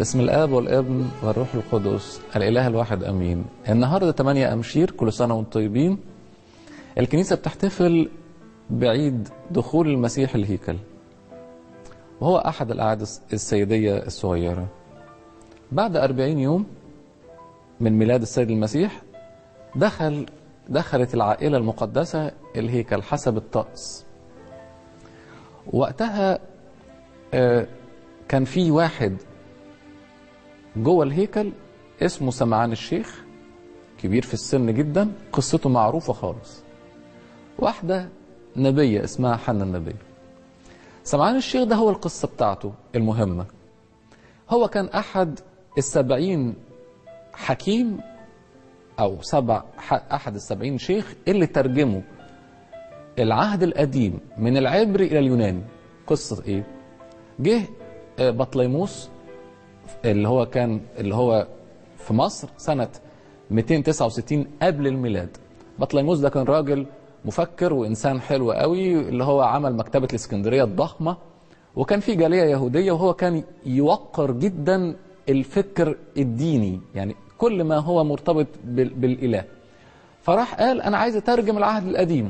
بسم الاب والابن والروح القدس الاله الواحد امين النهارده 8 امشير كل سنه وانتم طيبين الكنيسه بتحتفل بعيد دخول المسيح الهيكل وهو احد الاعياد السيديه الصغيره بعد 40 يوم من ميلاد السيد المسيح دخل دخلت العائله المقدسه الهيكل حسب الطقس وقتها آه، كان في واحد جوه الهيكل اسمه سمعان الشيخ كبير في السن جدا قصته معروفة خالص واحدة نبية اسمها حنا النبية سمعان الشيخ ده هو القصة بتاعته المهمة هو كان أحد السبعين حكيم أو سبع أحد السبعين شيخ اللي ترجموا العهد القديم من العبري إلى اليوناني قصة إيه؟ جه آه، بطليموس اللي هو كان اللي هو في مصر سنة 269 قبل الميلاد بطليموس ده كان راجل مفكر وإنسان حلو قوي اللي هو عمل مكتبة الإسكندرية الضخمة وكان في جالية يهودية وهو كان يوقر جدا الفكر الديني يعني كل ما هو مرتبط بال- بالإله فراح قال أنا عايز أترجم العهد القديم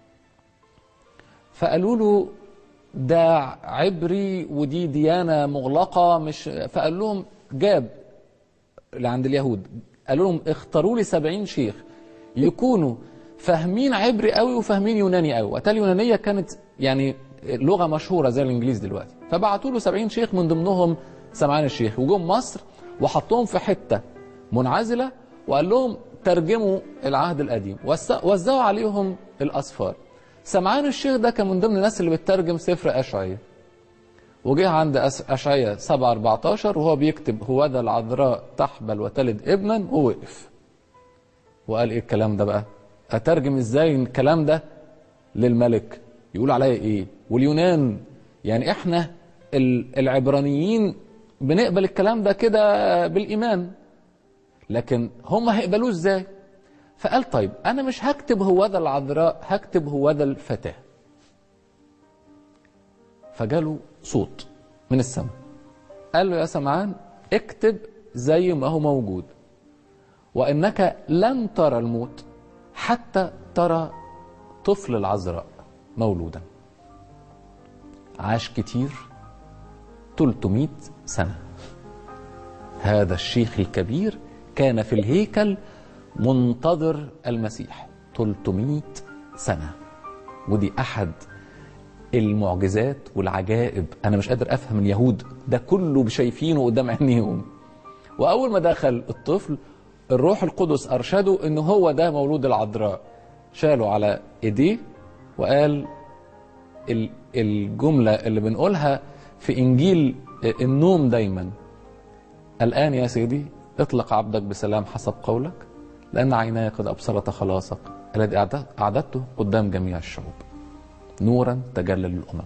فقالوا له ده عبري ودي ديانة مغلقة مش فقال لهم جاب اللي عند اليهود قالوا لهم اختاروا لي 70 شيخ يكونوا فاهمين عبري قوي وفاهمين يوناني قوي وقتها اليونانية كانت يعني لغة مشهورة زي الإنجليز دلوقتي فبعتوا له 70 شيخ من ضمنهم سمعان الشيخ وجم مصر وحطوهم في حتة منعزلة وقال لهم ترجموا العهد القديم وس- وزعوا عليهم الأسفار سمعان الشيخ ده كان من ضمن الناس اللي بتترجم سفر أشعية وجه عند أس- أشعية 7 14 وهو بيكتب هو ذا العذراء تحبل وتلد ابنا ووقف وقال ايه الكلام ده بقى اترجم ازاي الكلام ده للملك يقول عليا ايه واليونان يعني احنا ال- العبرانيين بنقبل الكلام ده كده بالايمان لكن هم هيقبلوه ازاي فقال طيب انا مش هكتب هو ذا العذراء هكتب هو ذا الفتاه فجاله صوت من السماء قال له يا سمعان اكتب زي ما هو موجود وانك لن ترى الموت حتى ترى طفل العذراء مولودا عاش كتير 300 سنه هذا الشيخ الكبير كان في الهيكل منتظر المسيح 300 سنه ودي احد المعجزات والعجائب انا مش قادر افهم اليهود ده كله شايفينه قدام عينيهم واول ما دخل الطفل الروح القدس ارشده ان هو ده مولود العذراء شاله على ايديه وقال ال- الجمله اللي بنقولها في انجيل النوم دايما الان يا سيدي اطلق عبدك بسلام حسب قولك لان عيناي قد ابصرت خلاصك الذي أعددت- اعددته قدام جميع الشعوب نورا تجلى للامم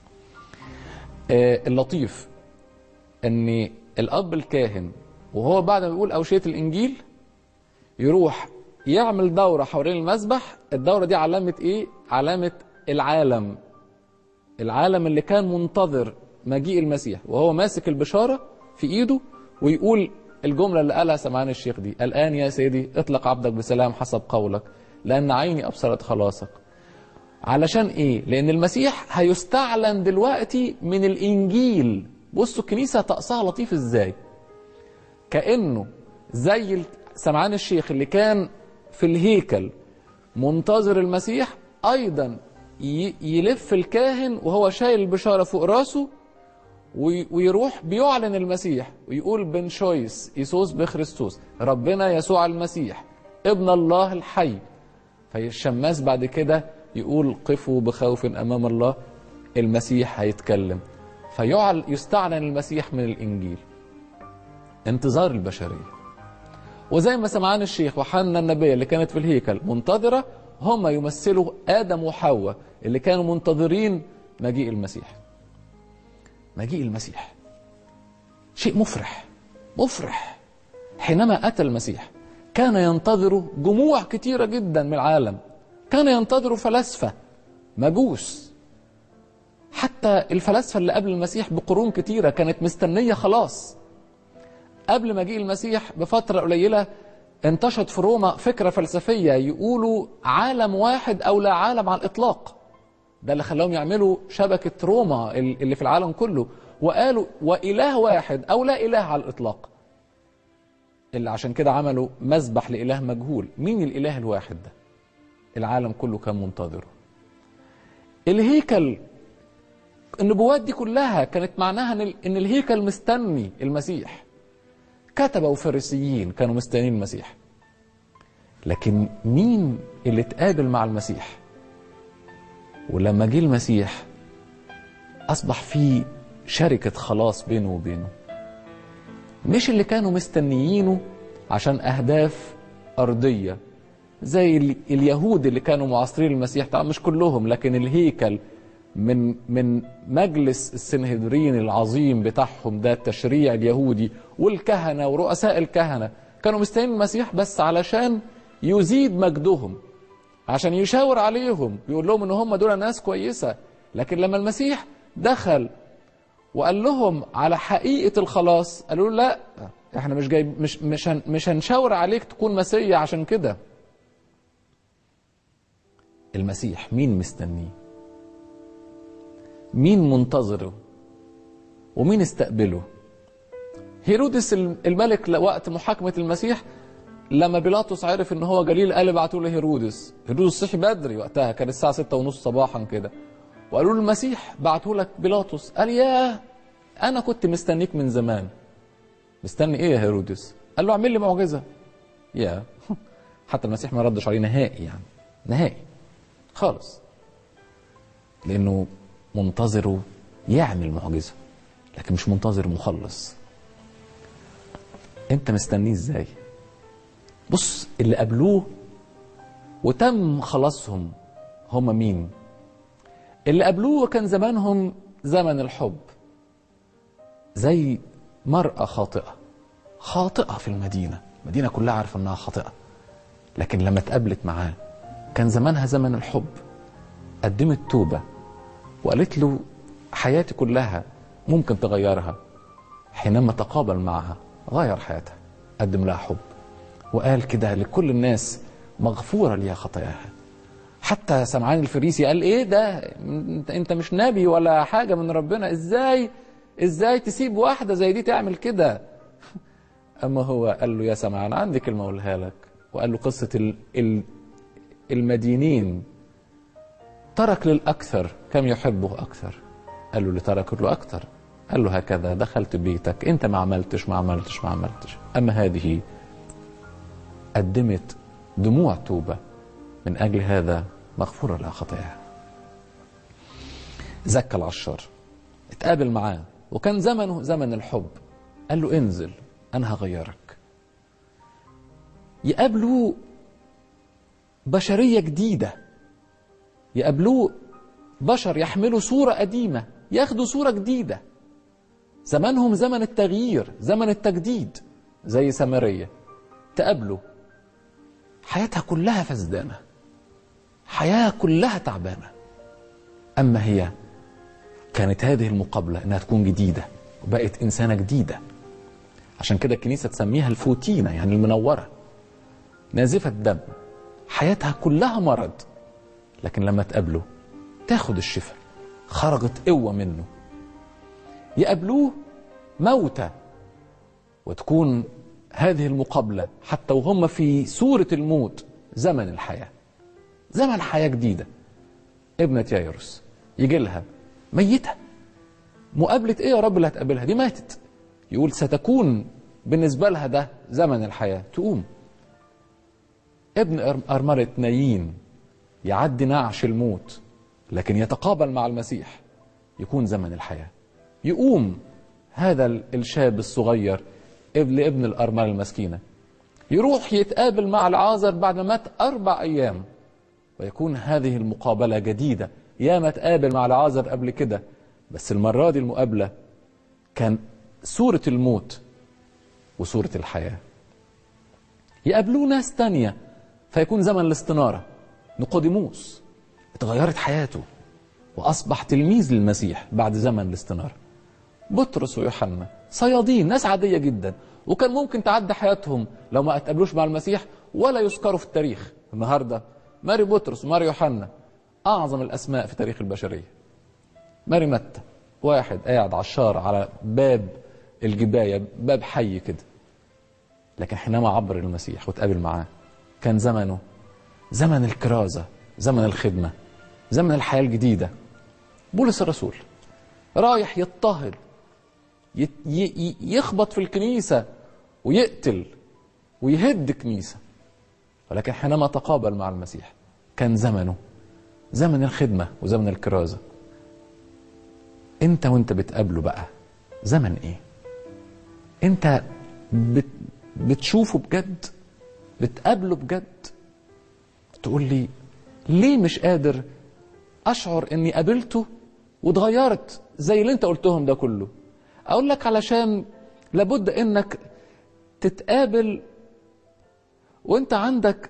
آه، اللطيف ان الاب الكاهن وهو بعد ما بيقول اوشيه الانجيل يروح يعمل دوره حوالين المسبح الدوره دي علامه ايه علامه العالم العالم اللي كان منتظر مجيء المسيح وهو ماسك البشاره في ايده ويقول الجمله اللي قالها سمعان الشيخ دي الان يا سيدي اطلق عبدك بسلام حسب قولك لان عيني ابصرت خلاصك علشان ايه لان المسيح هيستعلن دلوقتي من الانجيل بصوا الكنيسه طقسها لطيف ازاي كانه زي ال- سمعان الشيخ اللي كان في الهيكل منتظر المسيح ايضا ي- يلف الكاهن وهو شايل البشاره فوق راسه وي- ويروح بيعلن المسيح ويقول بن شويس يسوس بخريستوس ربنا يسوع المسيح ابن الله الحي فالشماس بعد كده يقول قفوا بخوف امام الله المسيح هيتكلم فيعل يستعلن المسيح من الانجيل انتظار البشريه وزي ما سمعان الشيخ وحنا النبيه اللي كانت في الهيكل منتظره هم يمثلوا ادم وحواء اللي كانوا منتظرين مجيء المسيح مجيء المسيح شيء مفرح مفرح حينما اتى المسيح كان ينتظره جموع كتيره جدا من العالم كان ينتظره فلاسفه مجوس حتى الفلاسفه اللي قبل المسيح بقرون كتيره كانت مستنيه خلاص قبل مجيء المسيح بفترة قليلة انتشرت في روما فكرة فلسفية يقولوا عالم واحد أو لا عالم على الإطلاق ده اللي خلاهم يعملوا شبكة روما اللي في العالم كله وقالوا وإله واحد أو لا إله على الإطلاق اللي عشان كده عملوا مذبح لإله مجهول مين الإله الواحد ده العالم كله كان منتظره الهيكل النبوات دي كلها كانت معناها ان ان الهيكل مستني المسيح كتبه وفريسيين كانوا مستنيين المسيح لكن مين اللي اتقابل مع المسيح ولما جه المسيح اصبح في شركه خلاص بينه وبينه مش اللي كانوا مستنيينه عشان اهداف ارضيه زي اليهود اللي كانوا معاصرين المسيح طبعا مش كلهم لكن الهيكل من من مجلس السنهدرين العظيم بتاعهم ده التشريع اليهودي والكهنه ورؤساء الكهنه كانوا مستنيين المسيح بس علشان يزيد مجدهم عشان يشاور عليهم يقول لهم ان هم دول ناس كويسه لكن لما المسيح دخل وقال لهم على حقيقه الخلاص قالوا له لا احنا مش جاي مش مش هن مش هنشاور عليك تكون مسيا عشان كده المسيح مين مستنيه مين منتظره ومين استقبله هيرودس الملك وقت محاكمة المسيح لما بيلاطس عرف ان هو جليل قال ابعتوا له هيرودس هيرودس صحي بدري وقتها كان الساعة ستة ونص صباحا كده وقالوا له المسيح بعتوا لك بيلاطس قال يا انا كنت مستنيك من زمان مستني ايه يا هيرودس قال له اعمل لي معجزة يا حتى المسيح ما ردش عليه نهائي يعني نهائي خالص لانه منتظره يعمل معجزه لكن مش منتظر مخلص انت مستنيه ازاي بص اللي قابلوه وتم خلاصهم هم مين اللي قابلوه كان زمانهم زمن الحب زي مرأة خاطئة خاطئة في المدينة المدينة كلها عارفة انها خاطئة لكن لما اتقابلت معاه كان زمانها زمن الحب قدمت توبة وقالت له حياتي كلها ممكن تغيرها حينما تقابل معها غير حياتها قدم لها حب وقال كده لكل الناس مغفورة ليها خطاياها حتى سمعان الفريسي قال ايه ده انت مش نبي ولا حاجة من ربنا ازاي ازاي تسيب واحدة زي دي تعمل كده اما هو قال له يا سمعان عندي كلمة اقولها لك وقال له قصة ال ال المدينين ترك للأكثر كم يحبه أكثر قال له اللي ترك له أكثر قال له هكذا دخلت بيتك أنت ما عملتش ما عملتش ما عملتش أما هذه قدمت دموع توبة من أجل هذا مغفورة لها خطاياها زكى العشار اتقابل معاه وكان زمنه زمن الحب قال له انزل أنا هغيرك يقابلوه بشرية جديدة يقابلوه بشر يحملوا صورة قديمة ياخدوا صورة جديدة زمانهم زمن التغيير زمن التجديد زي سامرية تقابله حياتها كلها فسدانة حياة كلها تعبانة أما هي كانت هذه المقابلة إنها تكون جديدة وبقت إنسانة جديدة عشان كده الكنيسة تسميها الفوتينة يعني المنورة نازفة دم حياتها كلها مرض لكن لما تقابله تاخد الشفاء خرجت قوة منه يقابلوه موتى وتكون هذه المقابلة حتى وهم في سورة الموت زمن الحياة زمن حياة جديدة ابنة يايروس يجي لها ميتة مقابلة ايه يا رب اللي هتقابلها دي ماتت يقول ستكون بالنسبة لها ده زمن الحياة تقوم ابن أرملة نايين يعدي نعش الموت لكن يتقابل مع المسيح يكون زمن الحياة يقوم هذا الشاب الصغير ابن ابن الأرملة المسكينة يروح يتقابل مع العازر بعد ما مات أربع أيام ويكون هذه المقابلة جديدة يا ما تقابل مع العازر قبل كده بس المرة دي المقابلة كان سورة الموت وسورة الحياة يقابلوه ناس تانية فيكون زمن الاستنارة نقوديموس اتغيرت حياته وأصبح تلميذ للمسيح بعد زمن الاستنارة بطرس ويوحنا صيادين ناس عادية جدا وكان ممكن تعدي حياتهم لو ما اتقابلوش مع المسيح ولا يذكروا في التاريخ النهارده ماري بطرس وماري يوحنا اعظم الاسماء في تاريخ البشريه ماري متى واحد قاعد عشار على باب الجبايه باب حي كده لكن حينما عبر المسيح وتقابل معاه كان زمنه زمن الكرازه زمن الخدمه زمن الحياه الجديده بولس الرسول رايح يضطهد يت- ي- ي- يخبط في الكنيسة ويقتل ويهد كنيسة ولكن حينما تقابل مع المسيح كان زمنه زمن الخدمة وزمن الكرازة انت وانت بتقابله بقى زمن ايه انت بت بتشوفه بجد بتقابله بجد تقول لي ليه مش قادر اشعر اني قابلته واتغيرت زي اللي انت قلتهم ده كله اقول لك علشان لابد انك تتقابل وانت عندك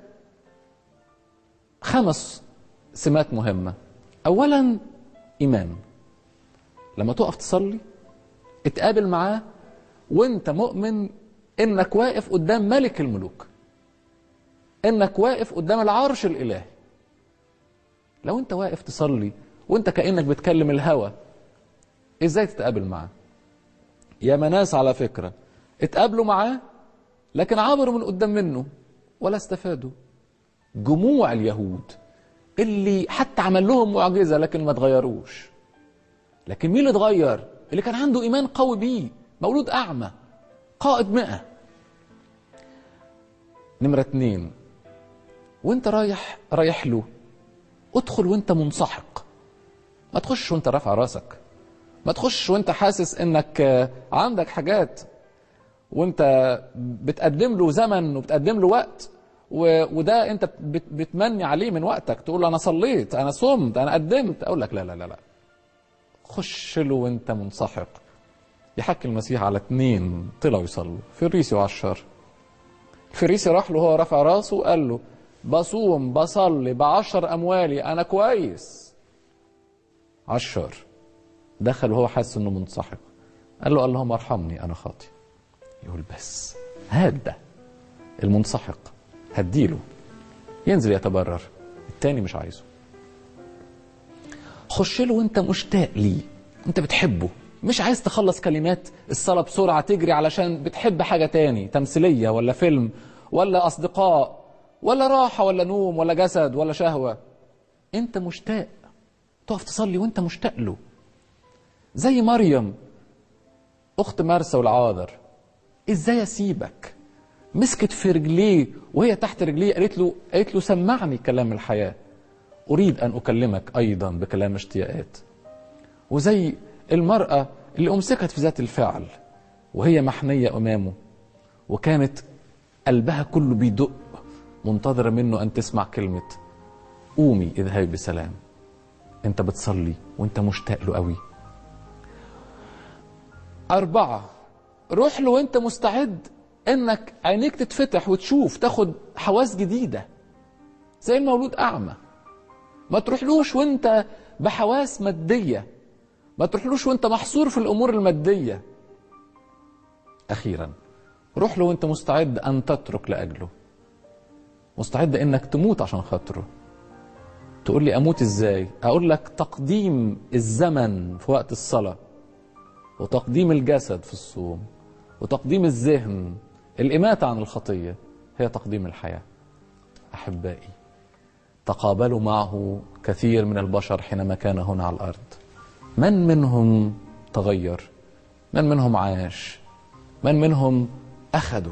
خمس سمات مهمة اولا ايمان لما تقف تصلي اتقابل معاه وانت مؤمن انك واقف قدام ملك الملوك انك واقف قدام العرش الالهي لو انت واقف تصلي وانت كانك بتكلم الهوى ازاي تتقابل معاه يا ناس على فكره اتقابلوا معاه لكن عبروا من قدام منه ولا استفادوا جموع اليهود اللي حتى عمل لهم معجزه لكن ما اتغيروش لكن مين اللي اتغير اللي كان عنده ايمان قوي بيه مولود اعمى قائد مئة نمرة اتنين وانت رايح رايح له ادخل وانت منسحق ما تخش وانت رافع راسك ما تخش وانت حاسس انك آه، عندك حاجات وانت بتقدم له زمن وبتقدم له وقت و... وده انت بت... بتمني عليه من وقتك تقول له انا صليت انا صمت انا قدمت اقول لك لا لا لا لا خش له وانت منسحق يحكي المسيح على اتنين طلعوا يصلوا فريسي وعشار الفريسي راح له هو رفع راسه وقال له بصوم بصلي بعشر اموالي انا كويس عشار دخل وهو حاسس انه منسحق قال له اللهم ارحمني انا خاطي يقول بس هاد ده المنسحق هديله ينزل يتبرر التاني مش عايزه خش له وانت مشتاق ليه انت بتحبه مش عايز تخلص كلمات الصلاة بسرعة تجري علشان بتحب حاجة تاني تمثيلية ولا فيلم ولا أصدقاء ولا راحة ولا نوم ولا جسد ولا شهوة انت مشتاق تقف تصلي وانت مشتاق له زي مريم اخت مرسى والعاذر ازاي اسيبك مسكت في رجليه وهي تحت رجليه قالت له قالت له سمعني كلام الحياه اريد ان اكلمك ايضا بكلام اشتياقات وزي المراه اللي امسكت في ذات الفعل وهي محنيه امامه وكانت قلبها كله بيدق منتظره منه ان تسمع كلمه قومي اذهبي بسلام انت بتصلي وانت مشتاق له قوي أربعة روح له وأنت مستعد إنك عينيك تتفتح وتشوف تاخد حواس جديدة زي المولود أعمى ما تروحلوش وأنت بحواس مادية ما تروحلوش وأنت محصور في الأمور المادية أخيرا روح له وأنت مستعد أن تترك لأجله مستعد إنك تموت عشان خاطره تقول لي أموت إزاي أقول لك تقديم الزمن في وقت الصلاة وتقديم الجسد في الصوم وتقديم الذهن الإماتة عن الخطية هي تقديم الحياة أحبائي تقابلوا معه كثير من البشر حينما كان هنا على الأرض من منهم تغير من منهم عاش من منهم أخذوا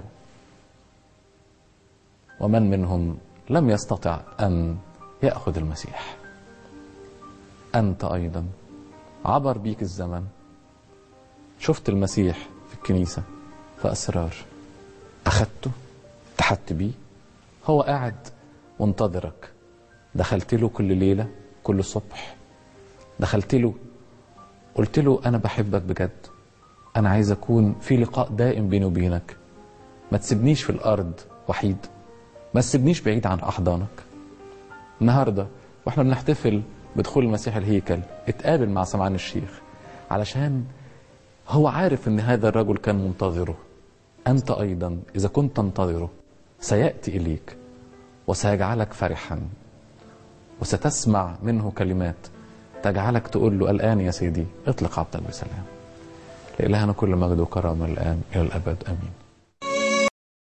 ومن منهم لم يستطع أن يأخذ المسيح أنت أيضا عبر بيك الزمن شفت المسيح في الكنيسة في أسرار أخدته اتحدت بيه هو قاعد منتظرك دخلت له كل ليلة كل صبح دخلت له قلت له أنا بحبك بجد أنا عايز أكون في لقاء دائم بيني وبينك ما تسيبنيش في الأرض وحيد ما تسيبنيش بعيد عن أحضانك النهاردة وإحنا بنحتفل بدخول المسيح الهيكل اتقابل مع سمعان الشيخ علشان هو عارف ان هذا الرجل كان منتظره أنت أيضا إذا كنت تنتظره سيأتي إليك وسيجعلك فرحا وستسمع منه كلمات تجعلك تقول له الآن يا سيدي اطلق عبدك بسلام لإلهنا كل مجد وكرامة الآن إلى الأبد آمين